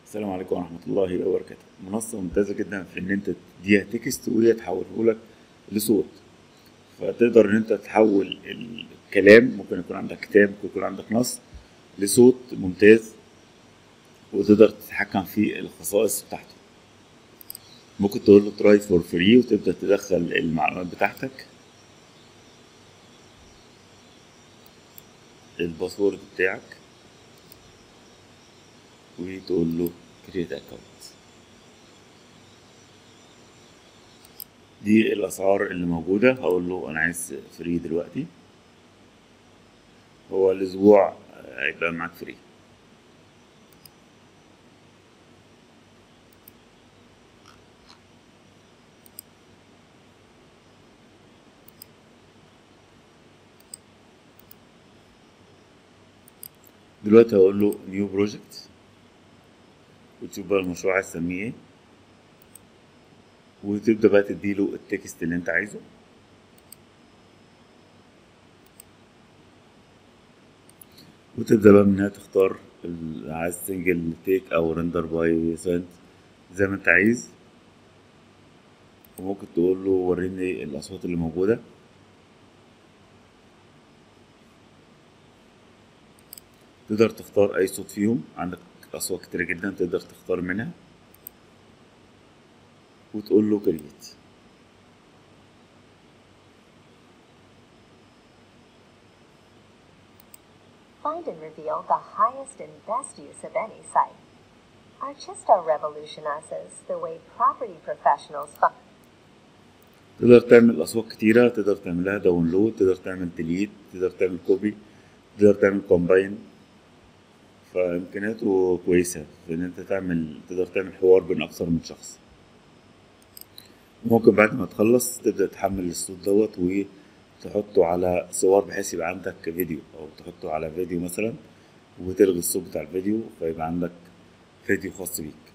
السلام عليكم ورحمة الله وبركاته منصة ممتازة جدا في إن أنت تديها تكست وهي تحوله لك لصوت فتقدر إن أنت تحول الكلام ممكن يكون عندك كتاب ممكن يكون عندك نص لصوت ممتاز وتقدر تتحكم في الخصائص بتاعته ممكن تقول له تراي فور فري وتبدأ تدخل المعلومات بتاعتك الباسورد بتاعك وتقول له create account دي الأسعار اللي موجودة هقول له أنا عايز فري دلوقتي هو الأسبوع هيبقى معاك فري دلوقتي هقول له نيو بروجكت وتشوف بقى المشروع عايز تسميه ايه وتبدأ بقى تديله التكست اللي انت عايزه وتبدأ بقى من هنا تختار ال- عايز سنجل تيك او رندر باي سنت زي ما انت عايز وممكن تقول له وريني الاصوات اللي موجوده تقدر تختار اي صوت فيهم عندك اصوات كتير جدا تقدر تختار منها وتقول له كريت Find and reveal the highest and best use of any site. Archista revolutionizes the way property professionals function. تقدر تعمل اصوات كتيره تقدر تعملها داونلود تقدر تعمل ديليت تقدر تعمل كوبي تقدر تعمل كومباين فامكانياته كويسه في ان انت تعمل تقدر تعمل حوار بين اكثر من شخص ممكن بعد ما تخلص تبدا تحمل الصوت دوت وتحطه على صور بحيث يبقى عندك فيديو او تحطه على فيديو مثلا وتلغي الصوت بتاع الفيديو فيبقى عندك فيديو خاص بيك